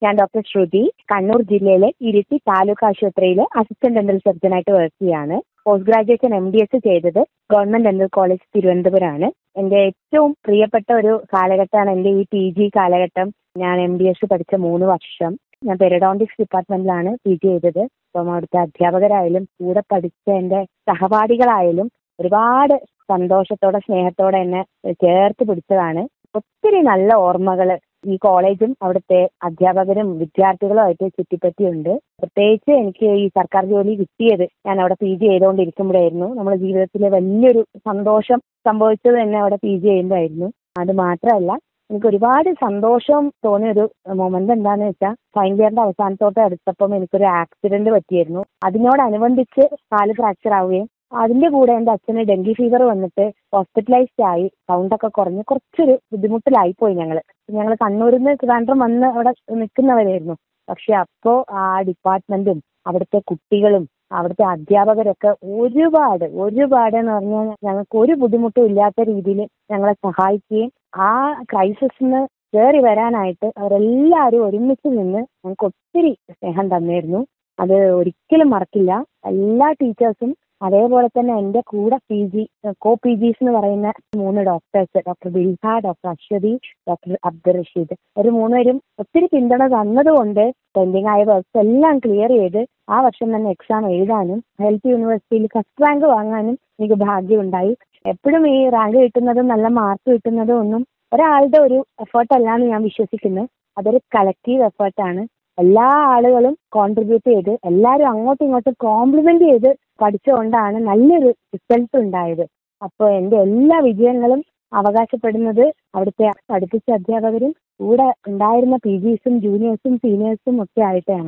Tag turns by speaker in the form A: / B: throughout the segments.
A: ഞാൻ ഡോക്ടർ ശ്രുതി കണ്ണൂർ ജില്ലയിലെ ഇരിട്ടി താലൂക്ക് ആശുപത്രിയിൽ അസിസ്റ്റന്റ് ഡെന്റൽ സർജനായിട്ട് വർക്ക് ചെയ്യാണ് post graduation M D S ചെയ്തത് ഗവൺമെന്റ് ഡെന്റൽ കോളേജ് തിരുവനന്തപുരമാണ് എൻ്റെ ഏറ്റവും പ്രിയപ്പെട്ട ഒരു കാലഘട്ടമാണ് എൻ്റെ ഈ പി ജി കാലഘട്ടം ഞാൻ എം ഡി എസ് പഠിച്ച മൂന്ന് വർഷം ഞാൻ പെരഡോണ്ടിക്സ് ഡിപ്പാർട്ട്മെന്റിലാണ് പി ജി ചെയ്തത് അപ്പം അവിടുത്തെ അധ്യാപകരായാലും കൂടെ പഠിച്ച എൻ്റെ സഹപാഠികളായാലും ഒരുപാട് സന്തോഷത്തോടെ സ്നേഹത്തോടെ എന്നെ ചേർത്ത് പിടിച്ചതാണ് ഒത്തിരി നല്ല ഓർമ്മകൾ ഈ കോളേജും അവിടുത്തെ അധ്യാപകരും വിദ്യാർത്ഥികളുമായിട്ട് ചുറ്റിപ്പറ്റിയുണ്ട് പ്രത്യേകിച്ച് എനിക്ക് ഈ സർക്കാർ ജോലി കിട്ടിയത് ഞാൻ അവിടെ പി ജി ചെയ്തുകൊണ്ടിരിക്കുമ്പോഴായിരുന്നു നമ്മുടെ ജീവിതത്തിലെ വലിയൊരു സന്തോഷം സംഭവിച്ചത് തന്നെ അവിടെ പി ജി ചെയ്യുമ്പോഴായിരുന്നു അത് മാത്രമല്ല എനിക്ക് ഒരുപാട് സന്തോഷം തോന്നിയ ഒരു മൊമെന്റ് എന്താന്ന് വെച്ചാൽ ഫൈനൽ ഇയറിന്റെ അവസാനത്തോട്ട് അടുത്തപ്പം എനിക്കൊരു ആക്സിഡന്റ് പറ്റിയായിരുന്നു അതിനോടനുബന്ധിച്ച് കാല് ഫ്രാക്ചർ ആവുകയും അതിന്റെ കൂടെ എൻ്റെ അച്ഛന് ഡെങ്കി ഫീവർ വന്നിട്ട് ഹോസ്പിറ്റലൈസ്ഡ് ആയി സൗണ്ടൊക്കെ കുറഞ്ഞ് കുറച്ചൊരു ബുദ്ധിമുട്ടിലായിപ്പോയി ഞങ്ങൾ ഞങ്ങൾ കണ്ണൂരിൽ നിന്ന് ട്രിവാൻഡ്രം വന്ന് അവിടെ നിൽക്കുന്നവരായിരുന്നു പക്ഷെ അപ്പോൾ ആ ഡിപ്പാർട്ട്മെന്റും അവിടുത്തെ കുട്ടികളും അവിടുത്തെ അധ്യാപകരൊക്കെ ഒരുപാട് ഒരുപാട് എന്ന് പറഞ്ഞാൽ ഞങ്ങൾക്ക് ഒരു ബുദ്ധിമുട്ടും ഇല്ലാത്ത രീതിയിൽ ഞങ്ങളെ സഹായിക്കുകയും ആ ക്രൈസിസിന് കയറി വരാനായിട്ട് അവരെല്ലാവരും ഒരുമിച്ച് നിന്ന് ഞങ്ങൾക്ക് ഒത്തിരി സ്നേഹം തന്നിരുന്നു അത് ഒരിക്കലും മറക്കില്ല എല്ലാ ടീച്ചേഴ്സും അതേപോലെ തന്നെ എൻ്റെ കൂടെ പി ജി കോ പി ജിസ് എന്ന് പറയുന്ന മൂന്ന് doctors doctor Bilha doctor Aswathy doctor Abdul Rasheed ഒരു മൂന്നുപേരും ഒത്തിരി പിന്തുണ തന്നതുകൊണ്ട് പെൻഡിങ് ആയ വർക്ക്സ് എല്ലാം ക്ലിയർ ചെയ്ത് ആ വർഷം തന്നെ എക്സാം എഴുതാനും ഹെൽത്ത് യൂണിവേഴ്സിറ്റിയിൽ ഫസ്റ്റ് റാങ്ക് വാങ്ങാനും എനിക്ക് ഭാഗ്യമുണ്ടായി എപ്പോഴും ഈ റാങ്ക് കിട്ടുന്നതും നല്ല മാർക്ക് കിട്ടുന്നതും ഒന്നും ഒരാളുടെ ഒരു എഫേർട്ട് അല്ലാന്ന് ഞാൻ വിശ്വസിക്കുന്നു അതൊരു കളക്റ്റീവ് എഫേർട്ടാണ് എല്ലാ ആളുകളും കോൺട്രിബ്യൂട്ട് ചെയ്ത് എല്ലാവരും അങ്ങോട്ടും ഇങ്ങോട്ടും കോംപ്ലിമെന്റ് ചെയ്ത് പഠിച്ചുകൊണ്ടാണ് നല്ലൊരു റിസൾട്ട് ഉണ്ടായത് അപ്പോൾ എൻ്റെ എല്ലാ വിജയങ്ങളും അവകാശപ്പെടുന്നത് അവിടുത്തെ പഠിപ്പിച്ച അധ്യാപകരും കൂടെ ഉണ്ടായിരുന്ന പി ജിസും ജൂനിയേഴ്സും സീനിയേഴ്സും ഒക്കെ ആയിട്ടാണ്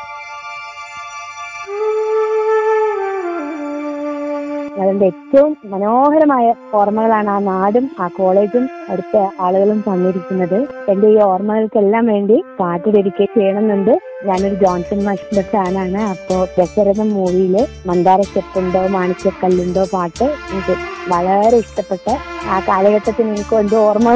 A: അതിന്റെ ഏറ്റവും മനോഹരമായ ഓർമ്മകളാണ് ആ നാടും ആ കോളേജും അടുത്ത ആളുകളും തന്നിരിക്കുന്നത് എന്റെ ഈ ഓർമ്മകൾക്കെല്ലാം വേണ്ടി പാട്ട് ഡെഡിക്കേറ്റ് ചെയ്യണമെന്നുണ്ട് ഞാനൊരു ജോൺസൺ മാഷിന്റെ ഫാനാണ് അപ്പോൾ ദശരഥം മൂവിയിലെ മന്ദാര സ്റ്റെപ്പുണ്ടോ മാണിക്യക്കല്ലുണ്ടോ പാട്ട് എനിക്ക് വളരെ ഇഷ്ടപ്പെട്ട ആ കാലഘട്ടത്തിൽ എനിക്ക് എന്തോ ഓർമ്മ